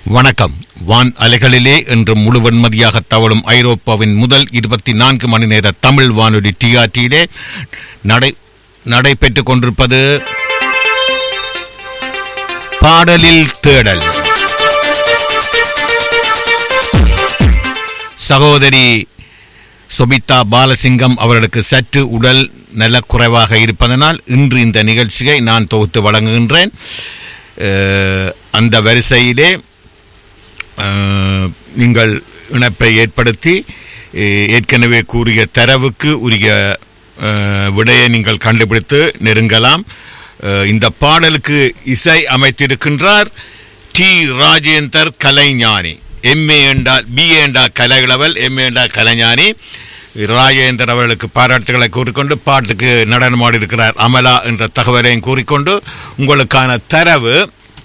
வணக்கம் வான் அலைகளிலே என்று முழு வெண்மதியாக தவழும் ஐரோப்பாவின் முதல் இருபத்தி நான்கு மணி நேர தமிழ் வானொலி டிஆர்டியிலே நடை நடைபெற்றுக் கொண்டிருப்பது பாடலில் தேடல் சகோதரி சொபிதா பாலசிங்கம் அவர்களுக்கு சற்று உடல் நலக்குறைவாக இருப்பதனால் இன்று இந்த நிகழ்ச்சியை நான் தொகுத்து வழங்குகின்றேன் அஹ், அந்த வரிசையிலே அஹ், நீங்கள் இணைப்பை ஏற்படுத்தி அஹ், ஏற்கனவே கூறிய தரவுக்கு உரிய அஹ், விடையை நீங்கள் கண்டுபிடித்து நெருங்கலாம் அஹ், இந்த பாடலுக்கு இசை அமைத்திருக்கின்றார் டி ராஜேந்தர் கலைஞானி எம்ஏ என்றால் பிஏ என்றால் கலைகளவல் எம்ஏ என்றால் கலைஞானி ராஜேந்தர் அவர்களுக்கு பாராட்டுகளை கூறிக்கொண்டு பாட்டுக்கு நடனமாடி இருக்கிறார் அமலா என்ற தகவலையும் கூறிக்கொண்டு உங்களுக்கான தரவு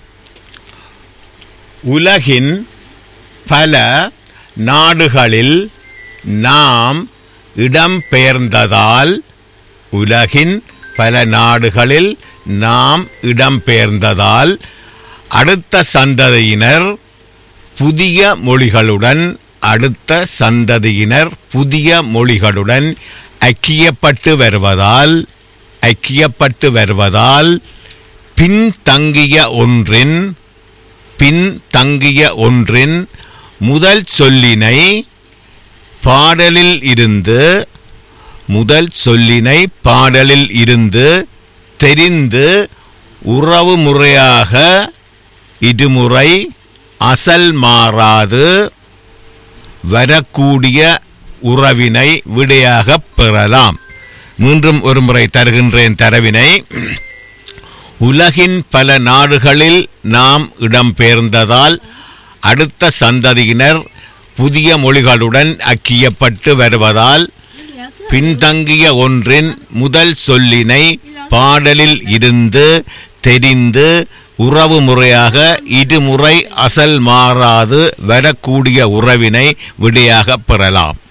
உலகின் பல நாடுகளில் நாம் இடம்பெயர்ந்ததால் உலகின் பல நாடுகளில் நாம் இடம்பெயர்ந்ததால் அடுத்த சந்ததியினர் புதிய மொழிகளுடன் அடுத்த சந்ததியினர் புதிய மொழிகளுடன் ஐக்கியப்பட்டு வருவதால் ஐக்கியப்பட்டு வருவதால் பின்தங்கிய ஒன்றின் பின்தங்கிய ஒன்றின் முதல் சொல்லினை பாடலில் இருந்து முதல் சொல்லினை பாடலில் இருந்து தெரிந்து உறவு முறையாக இருமுறை அசல் மாறாது வரக்கூடிய உறவினை விடையாகப் பெறலாம் மீண்டும் ஒரு முறை தருகின்றேன் தரவினை உலகின் பல நாடுகளில் நாம் இடம்பெயர்ந்ததால் அடுத்த சந்ததியினர் புதிய மொழிகளுடன் ஐக்கியப்பட்டு வருவதால் பின்தங்கிய ஒன்றின் முதல் சொல்லினை பாடலில் இருந்து தெரிந்து உறவு முறையாக இருமுறை அசல் மாறாது வரக்கூடிய உறவினை விடையாக பெறலாம்